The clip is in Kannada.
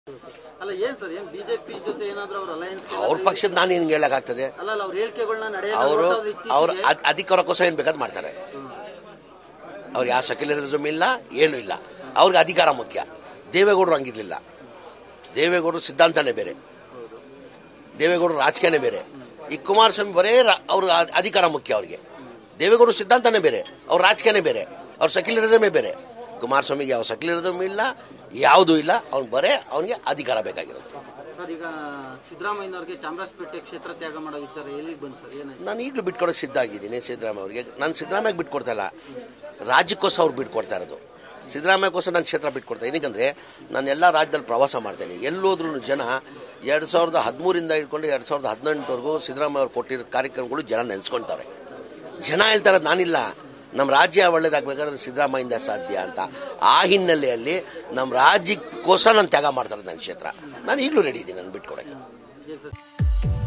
ಅಲ್ಲ ಏನ್ ಸರ್ ಏನ್ ಬಿಜೆಪಿ ಜೊತೆ ಏನಾದ್ರೂ ಅವ್ರ ಅಲಯನ್ಸ್ ಅವ್ರ ಪಕ್ಷದ ನಾನು ಏನು ಹೇಳಕ್ಕಾಗ್ತದೆ ಅಲ್ಲ ಅಲ್ಲ ಅವ್ರ ಹೇಳಿಕೆಗಳನ್ನ ನಡೆಯಲ್ಲ ಅವರು ಹೊರಟೋದು ಇತ್ತೀಚೆಗೆ. ಅವ್ರ ಅದ್- ಅಧಿಕಾರಕ್ಕೋಸ್ಕರ ಏನು ಬೇಕಾದ್ ಮಾಡ್ತಾರೆ ಅವ್ರು ಯಾವ ಸೆಕ್ಯುಲರಿಸಮ್ ಇಲ್ಲ ಏನೂ ಇಲ್ಲ ಅವ್ರಿಗೆ ಅಧಿಕಾರ ಮುಖ್ಯ ದೇವೇಗೌಡರು ಹಂಗಿರ್ಲಿಲ್ಲ ದೇವೇಗೌಡರು ಸಿದ್ಧಾಂತನೇ ಬೇರೆ ದೇವೇಗೌಡರು ರಾಜಕೀಯನೇ ಬೇರೆ ಈ ಕುಮಾರಸ್ವಾಮಿ ಬರೇ ರಾ- ಅವ್ರ ಅ- ಅಧಿಕಾರ ಮುಖ್ಯ ಅವ್ರಿಗೆ ದೇವೇಗೌಡರು ಸಿದ್ಧಾಂತನೇ ಬೇರೆ ಅವ್ರ ರಾಜಕೀಯನೇ ಬೇರೆ ಅವ್ರ ಸೆಕ್ಯುಲರಿಸಮೇ ಬೇರೆ ಕುಮಾರಸ್ವಾಮಿಗೆ ಯಾವ ಸೆಕ್ಯುಲರಿಸಮ್ ಇಲ್ಲ ಯಾವುದೂ ಇಲ್ಲ ಅವ್ನು ಬರೇ ಅವನಿಗೆ ಅಧಿಕಾರ ಬೇಕಾಗಿರೋದು ಸರ್ ಈಗ ಸಿದ್ದರಾಮಯ್ಯನವ್ರಿಗೆ ಚಾಮರಾಜಪೇಟೆ ಕ್ಷೇತ್ರ ತ್ಯಾಗ ಮಾಡೋ ವಿಚಾರ ಎಲ್ಲಿಗೆ ಬಂತು ಸರ್ ಏನಾಯ್ತು ನಾನು ಈಗಲೂ ಬಿಟ್ಕೊಡಕ್ಕೆ ಸಿದ್ಧ ಆಗಿದ್ದೀನಿ ಸಿದ್ದರಾಮಯ್ಯ ಅವರಿಗೆ ನಾನು ಸಿದ್ದರಾಮಯ್ಯಗೆ ಬಿಟ್ಕೊಡ್ತಾ ಇಲ್ಲ ರಾಜ್ಯಕ್ಕೋಸ್ಕರ ಅವ್ರು ಬಿಟ್ಕೊಡ್ತಾ ಇರೋದು ಸಿದ್ದರಾಮಯ್ಯಗೋಸ್ಕರ ನಾನು ಕ್ಷೇತ್ರ ಬಿಟ್ಕೊಡ್ತಾ ಏನಕ್ಕಂದ್ರೆ ನಾನು ಎಲ್ಲ ರಾಜ್ಯದಲ್ಲಿ ಪ್ರವಾಸ ಮಾಡ್ತೇನೆ ಎಲ್ಲೋದ್ರೂ ಜನ ಎರಡು ಸಾವಿರದ ಹದಿಮೂರಿಂದ ಹಿಡ್ಕೊಂಡು ಎರಡು ಸಾವಿರದ ಹದಿನೆಂಟವರೆಗೂ ಸಿದ್ದರಾಮಯ್ಯ ಅವ್ರು ಕೊಟ್ಟಿರೋ ಕಾರ್ಯಕ್ರಮಗಳು ಜನ ನೆನೆಸ್ಕೊಂತಾರೆ ಜನ ಹೇಳ್ತಾರೆ ನಾನಿಲ್ಲ ನಮ್ಮ ರಾಜ್ಯ ಒಳ್ಳೇದಾಗಬೇಕಾದ್ರೆ ಸಿದ್ದರಾಮಯ್ಯಿಂದ ಸಾಧ್ಯ ಅಂತ ಆ ಹಿನ್ನೆಲೆಯಲ್ಲಿ ನಮ್ಮ ರಾಜ್ಯಕ್ಕೋಸ್ಕರ ನಾನು ತ್ಯಾಗ ಮಾಡ್ತಾರೆ ನನ್ನ ಕ್ಷೇತ್ರ ನಾನು ಈಗಲೂ ರೆಡಿ ಇದ್ದೀನಿ ನಾನು ಬಿಟ್ಕೊಡಕ್ಕೆ ಏನ್ ಸರ್